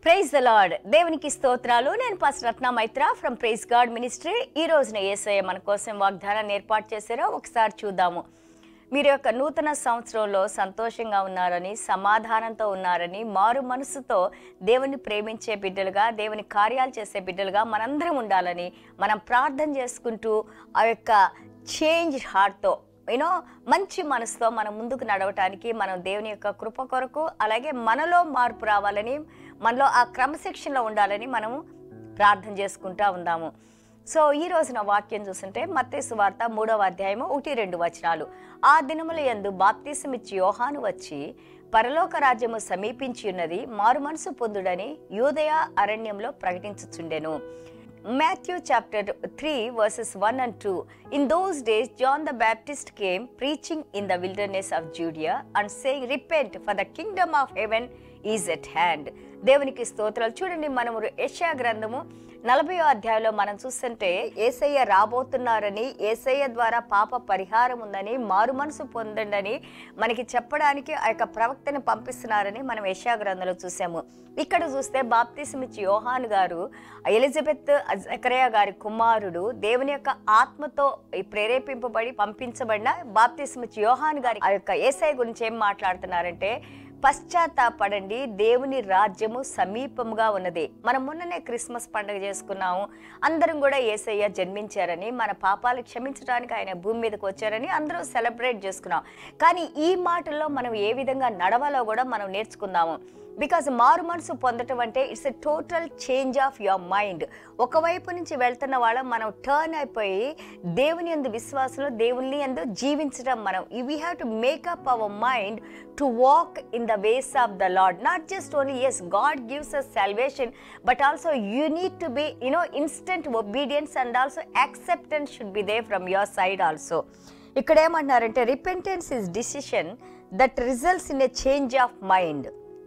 Praise the lord దేవునికి స్తోత్రాలు నేను పాస్ Ratna Maitra from praise God ministry ఈ రోజున ఏసయ్య మన కోసం వాగ్దానాన్ని ఏర్పాటు చేశారో ఒకసారి చూద్దాము మీరు యొక్క నూతన సంవత్సరంలో సంతోషంగా ఉన్నారని సమాధానంతో ఉన్నారని మారు మనసుతో దేవుని ప్రేమించే బిడ్డలుగా దేవుని కార్యాలు చేసే బిడ్డలుగా మనందరం ఉండాలని మనం ప్రార్థన చేసుకుంటూ ఆ యొక్క చేంజ్ హార్ట్తో యూనో మంచి మనసుతో మనం ముందుకు నడవటానికి మనం దేవుని యొక్క కృప కొరకు అలాగే మనలో మార్పు రావాలని మనలో ఆ క్రమశిక్షణలో ఉండాలని మనము ప్రార్థన చేసుకుంటా ఉందాము సో ఈ రోజున వాక్యం చూస్తుంటే మత్తేసు వార్త మూడవ అధ్యాయము ఒకటి రెండు వచనాలు ఆ దినముల యందు బాప్తీసమిచ్చి యోహాను వచ్చి పరలోక రాజ్యము సమీపించి ఉన్నది మారు మనసు పొందుడని యూదయ అరణ్యంలో ప్రకటించుచుండెను Matthew chapter 3, verses 1 and 2. In those days, John the Baptist came preaching in the wilderness of Judea and saying, Repent, for the kingdom of heaven is at hand. దేవునికి స్తోత్రాలు చూడండి మనము యెషయా గ్రంథము నలభయో అధ్యాయంలో మనం చూస్తుంటే ఏసయ్య రాబోతున్నారని ఏసయ్య ద్వారా పాప పరిహారం ఉందని మారు మనసు పొందండి మనకి చెప్పడానికి ఆ యొక్క ప్రవక్తని పంపిస్తున్నారని మనం యెషయా గ్రంథంలో చూసాము ఇక్కడ చూస్తే బాప్తిసమిచ్చి యోహాన్ గారు ఎలిజబెత్ జకరియా గారి కుమారుడు దేవుని యొక్క ఆత్మతో ఈ ప్రేరేపింపబడి పంపించబడిన బాప్తిసమిచ్చి యోహాన్ గారి ఆ యొక్క ఏసఐ గురించి ఏం మాట్లాడుతున్నారంటే పశ్చాత్తాపడండి దేవుని రాజ్యము సమీపముగా ఉన్నది మనం మొన్ననే క్రిస్మస్ పండుగ చేసుకున్నాము అందరం కూడా ఏసయ్య జన్మించారని మన పాపాలు క్షమించడానికి ఆయన భూమి మీదకి వచ్చారని అందరూ సెలబ్రేట్ చేసుకున్నాం కానీ ఈ మాటల్లో మనం ఏ విధంగా నడవాలో కూడా మనం నేర్చుకుందాము బికాజ్ మారు మనసు పొందటం అంటే it's a total change of your mind ఒకవైపు నుంచి వెళ్తున్న వాళ్ళం మనం టర్న్ అయిపోయి దేవుని ఎందు విశ్వాసంలో దేవుని ఎందు జీవించడం మనం we have to make up our mind to walk in the ways of the Lord not just only as God gives us salvation but also you need to be you know instant obedience and also acceptance should be there from your side also ఇక్కడ ఏమంటున్నారంటే repentance is decision that results in a change of mind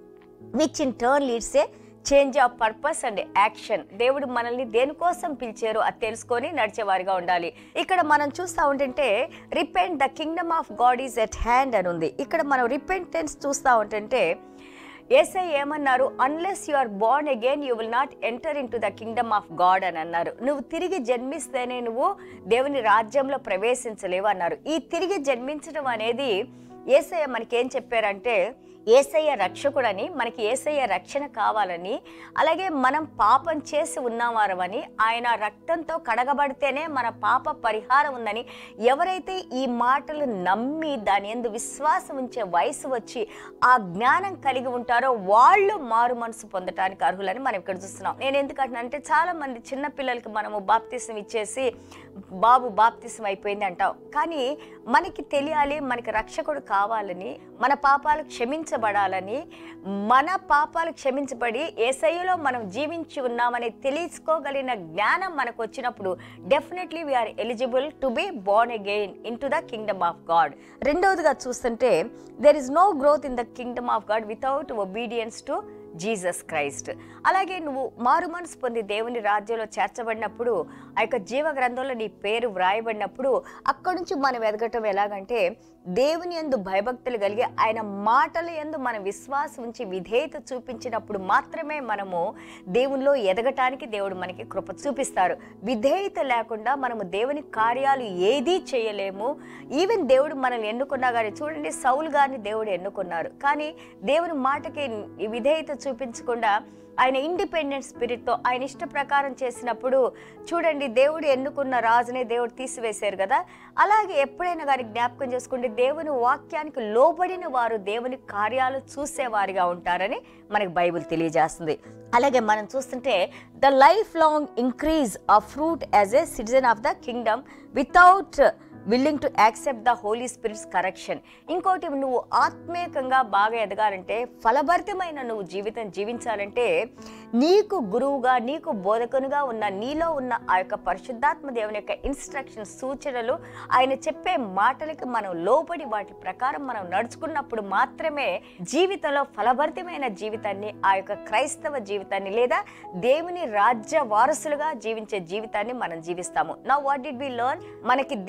which in turn leads a change of purpose and action దేవుడు మనల్ని దేనికోసం పిలిచారో అది తెలుసుకొని నడిచేవారిగా ఉండాలి ఇక్కడ మనం చూస్తూ ఉంటుంటే repent the kingdom of God is at hand అని ఉంది ఇక్కడ మనం రిపెంటెన్స్ చూస్తూ ఉంటుంటే ఏసై ఏమన్నారు unless you are born again you will not enter into the kingdom of God అని అన్నారు నువ్వు తిరిగి జన్మిస్తేనే నువ్వు దేవుని రాజ్యంలో ప్రవేశించలేవు అన్నారు ఈ తిరిగి జన్మించడం అనేది ఏసయ్య మనకేం చెప్పారంటే ఏసయ్య రక్షకుడని మనకి ఏసయ్య రక్షణ కావాలని అలాగే మనం పాపం చేసి ఉన్నవారమని ఆయన రక్తంతో కడగబడితేనే మన పాప పరిహారం ఉందని ఎవరైతే ఈ మాటలు నమ్మి దాని ఎందు విశ్వాసం ఉంచే వయసు వచ్చి ఆ జ్ఞానం కలిగి ఉంటారో వాళ్ళు మారు మనసు పొందటానికి అర్హులని మనం ఇక్కడ చూస్తున్నాం నేను ఎందుకంటున్నా అంటే చాలా మంది చిన్న పిల్లలకి మనము బాప్తిసం ఇచ్చేసి బాబు బాప్తిసం అయిపోయింది అంటాం కానీ మనకి తెలియాలి మనకి రక్షకుడు కావాలని మన పాపాలు క్షమించబడాలని మన పాపాలు క్షమించబడి ఏసయ్యలో మనం జీవించి ఉన్నామని తెలుసుకోగలిగిన జ్ఞానం మనకు వచ్చినప్పుడు definitely we are eligible to be born again into the kingdom of God రెండవదిగా చూస్తుంటే there is no growth in the kingdom of God without obedience to Jesus Christ అలాగే నువ్వు మారు మనసు పొంది దేవుని రాజ్యంలో చేర్చబడినప్పుడు ఆ యొక్క జీవ గ్రంథంలో నీ పేరు వ్రాయబడినప్పుడు అక్కడి నుంచి మనం ఎదగటం ఎలాగంటే దేవుని ఎందు భయభక్తులు కలిగి ఆయన మాటల ఎందు మన విశ్వాసం ఉంచి విధేయత చూపించినప్పుడు మాత్రమే మనము దేవునిలో ఎదగటానికి దేవుడు మనకి కృప చూపిస్తారు విధేయత లేకుండా మనము దేవుని కార్యాలు ఏదీ చేయలేము ఈవెన్ దేవుడు మనల్ని ఎన్నుకున్నా కానీ చూడండి సౌలు గారిని దేవుడు ఎన్నుకున్నారు కానీ దేవుని మాటకి విధేయత చూపించకుండా ఆయన ఇండిపెండెంట్ స్పిరిట్తో ఆయన ఇష్ట ప్రకారం చేసినప్పుడు చూడండి దేవుడు ఎన్నుకున్న రాజునే దేవుడు తీసివేశారు కదా అలాగే ఎప్పుడైనా కానీ జ్ఞాపకం చేసుకుంటే దేవుని వాక్యానికి లోబడిన వారు దేవుని కార్యాలు చూసేవారిగా ఉంటారని మనకి బైబిల్ తెలియజేస్తుంది అలాగే మనం చూస్తుంటే the lifelong increase of fruit as a citizen of the kingdom without willing to accept the Holy Spirit's correction ఇంకోటి నువ్వు ఆత్మీయంగా బాగా ఎదగాలంటే ఫలభరితమైన నువ్వు జీవితం జీవించాలంటే నీకు గురువుగా నీకు బోధకునిగా ఉన్న నీలో ఉన్న ఆ యొక్క పరిశుద్ధాత్మ దేవుని యొక్క ఇన్స్ట్రక్షన్ సూచనలు ఆయన చెప్పే మాటలకి మనం లోబడి వాటి ప్రకారం మనం నడుచుకున్నప్పుడు మాత్రమే జీవితంలో ఫలభరితమైన జీవితాన్ని ఆ యొక్క క్రైస్తవ జీవితాన్ని లేదా దేవుని రాజ్య వారసులుగా జీవించే జీవితాన్ని మనం జీవిస్తాము నా వాట్ డిడ్ వి లర్న్ మనకి దేవుడు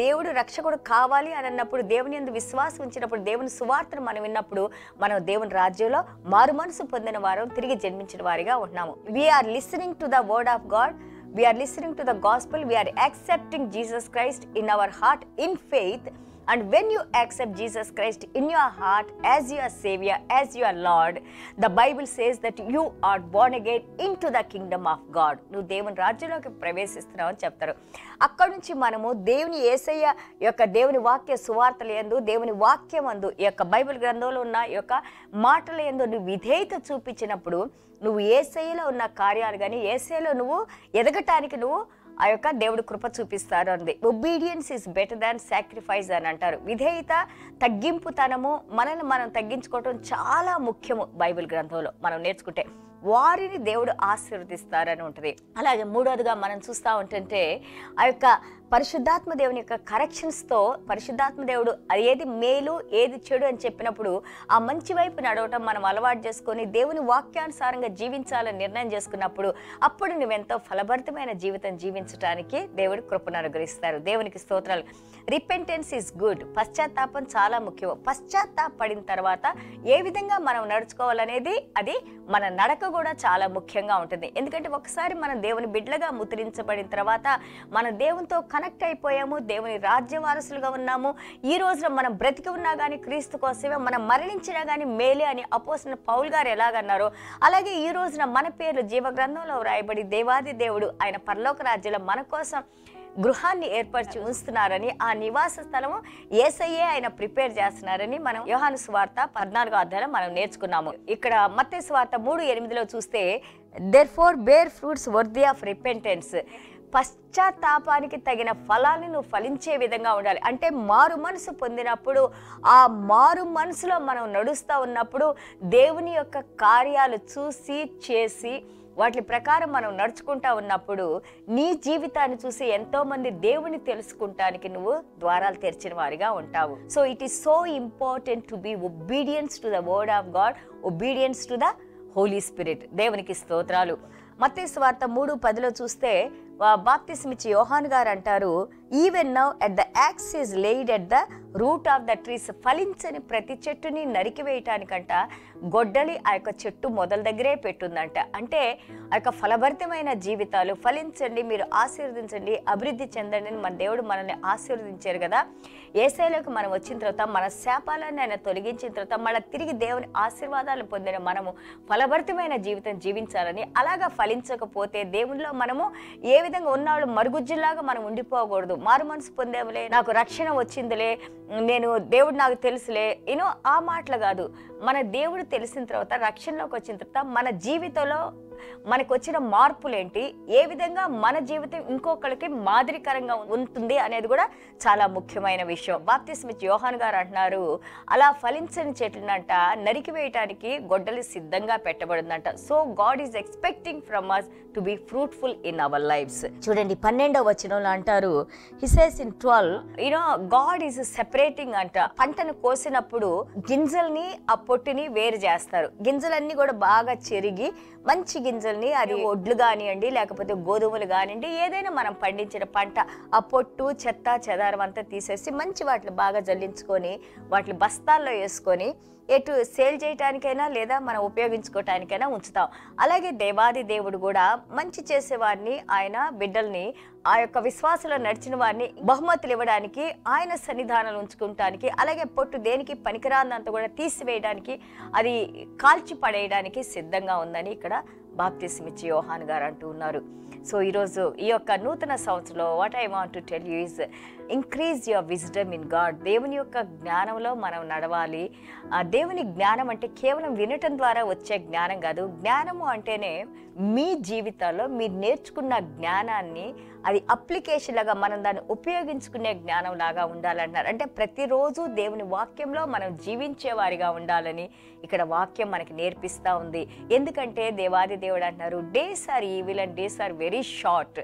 రక్షకుడు కావాలి అని అన్నప్పుడు దేవుని ఎందు విశ్వాసం ఉంచినప్పుడు దేవుని సువార్తను మనం విన్నప్పుడు మనం దేవుని రాజ్యంలో మారు మనసు పొందిన వారు తిరిగి జన్మించిన వారిగా ఉన్నాము we are listening to the word of God we are listening to the gospel we are accepting jesus christ in our heart in faith and when you accept jesus christ in your heart as your savior as your lord the bible says that you are born again into the kingdom of god నువ్వు దేవుని రాజ్యంలోకి ప్రవేశిస్తున్నావు అని చెప్తారు అక్కడ నుంచి మనము దేవుని ఏసయ్య యొక్క దేవుని వాక్య సువార్తల యందు దేవుని వాక్యం అందు ఈ యొక్క బైబిల్ గ్రంథంలో ఉన్న ఈ యొక్క మాటల యందు నువ్వు విధేయత చూపించినప్పుడు నువ్వు ఏసైలో ఉన్న కార్యాలు కానీ ఏసైలో నువ్వు ఎదగటానికి నువ్వు ఆ యొక్క దేవుడు కృప చూపిస్తారు అంది obedience is better than sacrifice అని అంటారు విధేయత తగ్గింపుతనము మనల్ని మనం తగ్గించుకోవటం చాలా ముఖ్యము బైబిల్ గ్రంథంలో మనం నేర్చుకుంటే వారిని దేవుడు ఆశీర్వదిస్తారని ఉంటుంది అలాగే మూడోదిగా మనం చూస్తూ ఉంటుంటే ఆ యొక్క పరిశుద్ధాత్మ దేవుని యొక్క కరెక్షన్స్తో పరిశుద్ధాత్మ దేవుడు అది ఏది మేలు ఏది చెడు అని చెప్పినప్పుడు ఆ మంచి వైపు నడవటం మనం అలవాటు చేసుకొని దేవుని వాక్యానుసారంగా జీవించాలని నిర్ణయం చేసుకున్నప్పుడు అప్పుడు నువ్వెంతో ఫలభరితమైన జీవితం జీవించడానికి దేవుడు కృపను అనుగ్రహిస్తారు దేవునికి స్తోత్రాలు రిపెంటెన్స్ ఈజ్ గుడ్ పశ్చాత్తాపం చాలా ముఖ్యం పశ్చాత్తాపడిన తర్వాత ఏ విధంగా మనం నడుచుకోవాలనేది అది మన నడక కూడా చాలా ముఖ్యంగా ఉంటుంది ఎందుకంటే ఒకసారి మనం దేవుని బిడ్డలుగా ముద్రించబడిన తర్వాత మన దేవునితో కనెక్ట్ అయిపోయాము దేవుని రాజ్య వారసులుగా ఉన్నాము ఈ రోజున మనం బ్రతికి ఉన్నా కానీ క్రీస్తు కోసమే మనం మరణించినా కానీ మేలే అని అపోసిన పౌల్ గారు ఎలాగన్నారో అలాగే ఈ రోజున మన పేర్లు జీవగ్రంథంలో వ్రాయబడి దేవాది దేవుడు ఆయన పరలోక రాజ్యంలో మన కోసం గృహాన్ని ఏర్పరిచి ఉంచుతున్నారని ఆ నివాస స్థలము ఏసయ్యే ఆయన ప్రిపేర్ చేస్తున్నారని మనం యోహాను స్వార్త పద్నాలుగో అధ్యాయం మనం నేర్చుకున్నాము ఇక్కడ మత్తే స్వార్త మూడు ఎనిమిదిలో చూస్తే therefore bear fruits worthy of repentance పశ్చాత్తాపానికి తగిన ఫలాన్ని నువ్వు ఫలించే విధంగా ఉండాలి అంటే మారు మనసు పొందినప్పుడు ఆ మారు మనసులో మనం నడుస్తూ ఉన్నప్పుడు దేవుని యొక్క కార్యాలు చూసి చేసి వాటి ప్రకారం మనం నడుచుకుంటా ఉన్నప్పుడు నీ జీవితాన్ని చూసి ఎంతో మంది దేవుని తెలుసుకుంటానికి నువ్వు ద్వారాలు తెరిచిన వారిగా ఉంటావు so it is so important to be obedience to the word of God obedience to the Holy Spirit దేవునికి స్తోత్రాలు మత్తయి వార్త మూడు పదిలో చూస్తే బాప్తిస్మిచ్చి యోహాన్ గారు అంటారు even now at the axe is laid at the root of the trees ఫలించని ప్రతి చెట్టుని నరికివేయటానికంట గొడ్డలి ఆ యొక్క చెట్టు మొదల దగ్గరే పెట్టుందంట అంటే ఆ యొక్క ఫలభరితమైన జీవితాలు ఫలించండి మీరు ఆశీర్వదించండి అభివృద్ధి చెందండి అని మన దేవుడు మనల్ని ఆశీర్వదించారు కదా ఏసైలోకి మనం వచ్చిన తర్వాత మన శాపాలను ఆయన తొలగించిన తర్వాత మళ్ళీ తిరిగి దేవుని ఆశీర్వాదాలు పొందిన మనము ఫలభరితమైన జీవితం జీవించాలని అలాగా ఫలించకపోతే దేవునిలో మనము ఏ విధంగా ఉన్నాడు మరుగుజ్జులాగా మనం ఉండిపోకూడదు మారు మనసు పొందేములే నాకు రక్షణ వచ్చిందిలే నేను దేవుడు నాకు తెలుసులే యూనో ఆ మాటలు కాదు మన దేవుడు తెలిసిన తర్వాత రక్షణలోకి వచ్చిన తర్వాత మన జీవితంలో మనకు వచ్చిన మార్పులేంటి ఏ విధంగా మన జీవితం ఇంకొకరికి మాదిరికరంగా ఉంటుంది అనేది కూడా చాలా ముఖ్యమైన విషయం బాప్తిస్మిచ్ యోహాన్ గారు అంటున్నారు అలా ఫలించని చెట్లనంట నరికి వేయటానికి గొడ్డలి సిద్ధంగా పెట్టబడిందంట so God is expecting from us to be fruitful in our lifes చూడండి పన్నెండవ వచనంలో అంటారు he says in twelve you know God is separating అంట పంటను కోసినప్పుడు గింజల్ని ఆ పొట్టుని వేరు చేస్తారు గింజలన్నీ కూడా బాగా చెరిగి మంచి గింజల్ని అది ఒడ్లు కానివ్వండి లేకపోతే గోధుమలు కానివ్వండి ఏదైనా మనం పండించిన పంట ఆ పొట్టు చెత్త చెదారం అంతా తీసేసి మంచి వాటిని బాగా జల్లించుకొని వాటిని బస్తాల్లో వేసుకొని ఎటు సేల్ చేయటానికైనా లేదా మనం ఉపయోగించుకోవటానికైనా ఉంచుతాం అలాగే దేవాది దేవుడు కూడా మంచి చేసేవారిని ఆయన బిడ్డల్ని ఆ యొక్క విశ్వాసంలో నడిచిన వారిని బహుమతులు ఇవ్వడానికి ఆయన సన్నిధానాలు ఉంచుకుంటానికి అలాగే పొట్టు దేనికి పనికిరాందంతా కూడా తీసివేయడానికి అది కాల్చి పడేయడానికి సిద్ధంగా ఉందని ఇక్కడ బాప్తిస్మిచ్చి యోహాన్ గారు అంటూ ఉన్నారు సో ఈరోజు ఈ యొక్క నూతన సంవత్సరంలో what I want to tell you is increase your wisdom in God దేవుని యొక్క జ్ఞానంలో మనం నడవాలి ఆ దేవుని జ్ఞానం అంటే కేవలం వినటం ద్వారా వచ్చే జ్ఞానం కాదు జ్ఞానము అంటేనే మీ జీవితాల్లో మీరు నేర్చుకున్న జ్ఞానాన్ని అది అప్లికేషన్ లాగా మనం దాన్ని ఉపయోగించుకునే జ్ఞానం లాగా ఉండాలంటున్నారు అంటే ప్రతిరోజు దేవుని వాక్యంలో మనం జీవించే వారిగా ఉండాలని ఇక్కడ వాక్యం మనకి నేర్పిస్తూ ఉంది ఎందుకంటే దేవాది దేవుడు అంటున్నారు days are evil and days are very short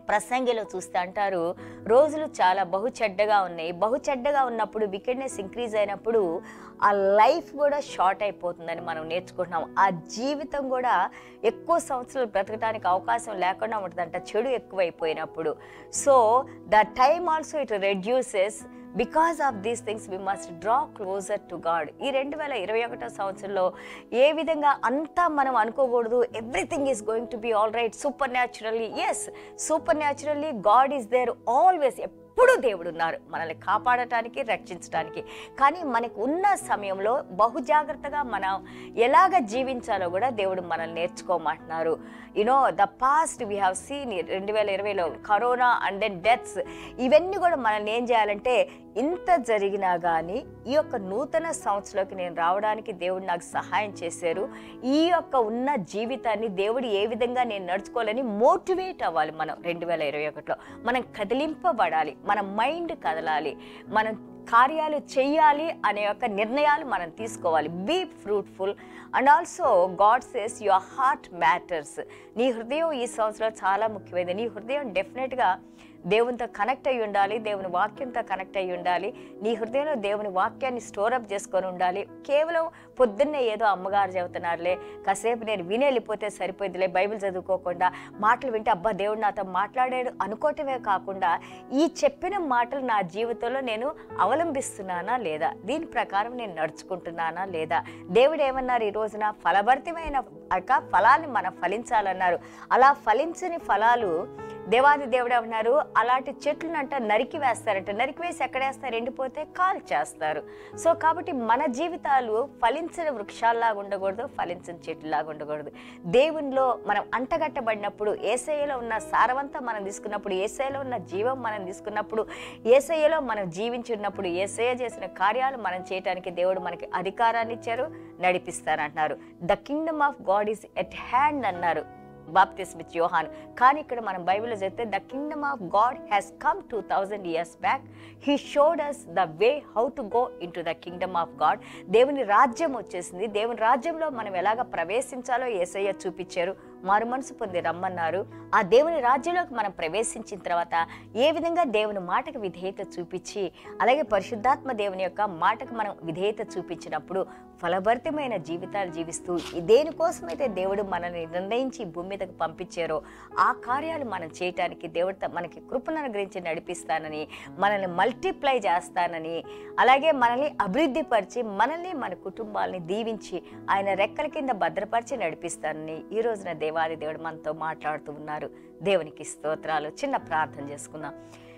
ప్రసంగిలో చూస్తే అంటారు రోజులు చాలా బహు చెడ్డగా ఉన్నాయి బహు చెడ్డగా ఉన్నప్పుడు వికెట్నెస్ ఇంక్రీజ్ అయినప్పుడు ఆ లైఫ్ కూడా షార్ట్ అయిపోతుందని మనం నేర్చుకుంటున్నాం ఆ జీవితం కూడా ఎక్కువ సంవత్సరాలు బ్రతకడానికి అవకాశం లేకుండా ఉంటుందంట చెడు ఎక్కువైపోయినప్పుడు so the time also it reduces because of these things we must draw closer to God ఈ రెండు వేల ఇరవై ఒకటో సంవత్సరంలో ఏ విధంగా అంతా మనం అనుకోకూడదు everything is going to be all right supernaturally yes supernaturally God is there always ఎప్పుడూ దేవుడు ఉన్నారు మనల్ని కాపాడటానికి రక్షించడానికి కానీ మనకు ఉన్న సమయంలో బహు జాగ్రత్తగా మనం ఎలాగ జీవించాలో కూడా దేవుడు మనల్ని నేర్చుకోమంటున్నారు you know the past we have seen రెండు వేల ఇరవైలో కరోనా అండ్ దెన్ డెత్స్ ఇవన్నీ కూడా మనల్ని ఏం చేయాలంటే ఇంత జరిగినా కానీ ఈ యొక్క నూతన సంవత్సరంలోకి నేను రావడానికి దేవుడు నాకు సహాయం చేశారు ఈ యొక్క ఉన్న జీవితాన్ని దేవుడు ఏ విధంగా నేను నడుచుకోవాలని మోటివేట్ అవ్వాలి మనం రెండు వేల ఇరవై ఒకటిలో మనం కదిలింపబడాలి మన మైండ్ కదలాలి మనం కార్యాలు చెయ్యాలి అనే యొక్క నిర్ణయాలు మనం తీసుకోవాలి be fruitful and also God says your heart matters నీ హృదయం ఈ సంవత్సరం చాలా ముఖ్యమైనది నీ హృదయం డెఫినెట్గా దేవునితో కనెక్ట్ అయి ఉండాలి దేవుని వాక్యంతో కనెక్ట్ అయి ఉండాలి నీ హృదయంలో దేవుని వాక్యాన్ని స్టోరప్ చేసుకొని ఉండాలి కేవలం పొద్దున్నే ఏదో అమ్మగారు చెబుతున్నారులే కాసేపు నేను విని వెళ్ళిపోతే సరిపోయిందిలే బైబిల్ చదువుకోకుండా మాటలు వింటే అబ్బా దేవుడు నాతో మాట్లాడాడు అనుకోవటమే కాకుండా ఈ చెప్పిన మాటలు నా జీవితంలో నేను అవలంబిస్తున్నానా లేదా దీని ప్రకారం నేను నడుచుకుంటున్నానా లేదా దేవుడు ఏమన్నారు ఈ రోజున ఫలభరితమైన యొక్క ఫలాన్ని మనం ఫలించాలన్నారు అలా ఫలించని ఫలాలు దేవాది దేవుడు ఏమన్నారు అలాంటి చెట్లనంట నరికి వేస్తారంట నరికి వేసి ఎక్కడేస్తారు ఎండిపోతే కాల్ చేస్తారు సో కాబట్టి మన జీవితాలు ఫలించిన వృక్షాల్లాగా ఉండకూడదు ఫలించిన చెట్టులాగా ఉండకూడదు దేవునిలో మనం అంటగట్టబడినప్పుడు ఏసయ్యలో ఉన్న సారవంతా మనం తీసుకున్నప్పుడు ఏసయ్యలో ఉన్న జీవం మనం తీసుకున్నప్పుడు ఏసయ్యలో మనం జీవించున్నప్పుడు ఏసయ్య చేసిన కార్యాలు మనం చేయడానికి దేవుడు మనకి అధికారాన్ని ఇచ్చారు నడిపిస్తారంటున్నారు the kingdom of God is at hand అన్నారు బాప్తిస్మిత్ యోహాన్ కానీ ఇక్కడ మనం బైబిల్లో చెప్తే the kingdom of God has come two thousand years back he showed us the way how to go into the kingdom of God దేవుని రాజ్యం వచ్చేసింది దేవుని రాజ్యంలో మనం ఎలాగ ప్రవేశించాలో ఏసయ్య చూపించారు మారు మనసు పొంది రమ్మన్నారు ఆ దేవుని రాజ్యంలోకి మనం ప్రవేశించిన తర్వాత ఏ విధంగా దేవుని మాటకు విధేయత చూపించి అలాగే పరిశుద్ధాత్మ దేవుని యొక్క మాటకు మనం విధేయత చూపించినప్పుడు ఫలభరితమైన జీవితాలు జీవిస్తూ దేనికోసమైతే దేవుడు మనల్ని నిర్ణయించి భూమి మీదకు పంపించారో ఆ కార్యాలు మనం చేయటానికి దేవుడు త- మనకి కృపను అనుగ్రహించి నడిపిస్తానని మనల్ని మల్టిప్లై చేస్తానని అలాగే మనల్ని అభివృద్ధి పరిచి మనల్ని మన కుటుంబాలని దీవించి ఆయన రెక్కల కింద భద్రపరిచి నడిపిస్తానని ఈ రోజున దేవాది దేవుడు మనతో మాట్లాడుతూ ఉన్నారు దేవునికి స్తోత్రాలు చిన్న ప్రార్థన చేసుకుందాం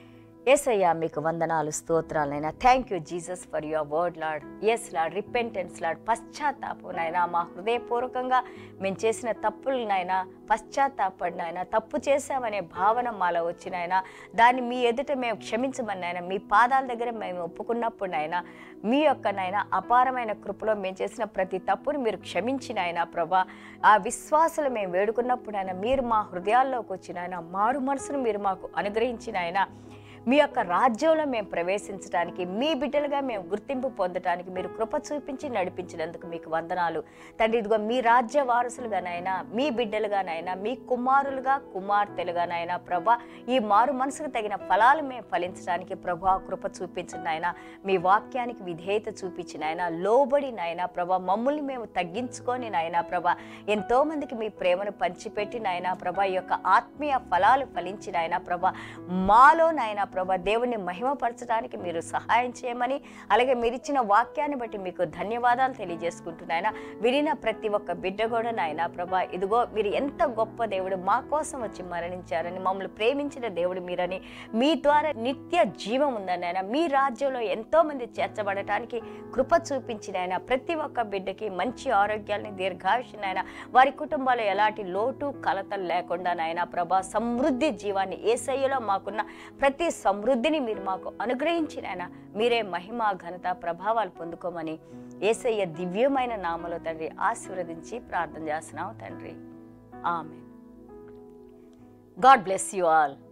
ఎస్ఐయా మీకు వందనాలు స్తోత్రాలైనా thank you Jesus for your word Lord yes Lord repentance Lord పశ్చాత్తాపం నాయనా మా హృదయపూర్వకంగా మేము చేసిన తప్పులనైనా పశ్చాత్తాపడినైనా తప్పు చేశామనే భావన మాలో వచ్చినాయన దాన్ని మీ ఎదుట మేము క్షమించమని నాయన మీ పాదాల దగ్గర మేము ఒప్పుకున్నప్పుడునైనా మీ యొక్క నాయన అపారమైన కృపలో మేము చేసిన ప్రతి తప్పును మీరు క్షమించినాయన ప్రభా ఆ విశ్వాసాలు మేము వేడుకున్నప్పుడైనా మీరు మా హృదయాల్లోకి వచ్చినాయన మారు మనసును మీరు మాకు అనుగ్రహించినాయన మీ యొక్క రాజ్యంలో మేము ప్రవేశించడానికి మీ బిడ్డలుగా మేము గుర్తింపు పొందడానికి మీరు కృప చూపించి నడిపించినందుకు మీకు వందనాలు తండ్రి ఇదిగో మీ రాజ్య వారసులుగానైనా మీ బిడ్డలుగానైనా మీ కుమారులుగా కుమార్తెలుగానైనా ప్రభా ఈ మారు మనసుకు తగిన ఫలాలు మేము ఫలించడానికి ప్రభా కృప చూపించండి ఆయన మీ వాక్యానికి విధేయత చూపించిన ఆయన లోబడి నాయన ప్రభా మమ్మల్ని మేము తగ్గించుకొని నాయన ప్రభా ఎంతో మందికి మీ ప్రేమను పంచిపెట్టి నాయన ప్రభా ఈ యొక్క ఆత్మీయ ఫలాలు ఫలించిన ఆయన ప్రభా మాలో నాయన ప్రభా దేవుణ్ణి మహిమపరచడానికి మీరు సహాయం చేయమని అలాగే మీరు ఇచ్చిన వాక్యాన్ని బట్టి మీకు ధన్యవాదాలు తెలియజేసుకుంటున్నాయన వినిన ప్రతి ఒక్క బిడ్డ కూడా నాయన ప్రభా ఇదిగో మీరు ఎంత గొప్ప దేవుడు మా కోసం వచ్చి మరణించారని మమ్మల్ని ప్రేమించిన దేవుడు మీరని మీ ద్వారా నిత్య జీవం ఉందని ఆయన మీ రాజ్యంలో ఎంతో మంది చేర్చబడటానికి కృప చూపించిన ఆయన ప్రతి ఒక్క బిడ్డకి మంచి ఆరోగ్యాన్ని దీర్ఘాయుషునైనా వారి కుటుంబాల్లో ఎలాంటి లోటు కలతలు లేకుండా నాయన ప్రభా సమృద్ధి జీవాన్ని ఏసయ్యలో మాకున్న ప్రతి సమృద్ధిని మీరు మాకు అనుగ్రహించిన ఆయన మీరే మహిమ ఘనత ప్రభావాలు పొందుకోమని ఏసయ్య దివ్యమైన నామలో తండ్రి ఆశీర్వదించి ప్రార్థన చేస్తున్నాం తండ్రి ఆమె గాడ్ బ్లెస్ యు ఆల్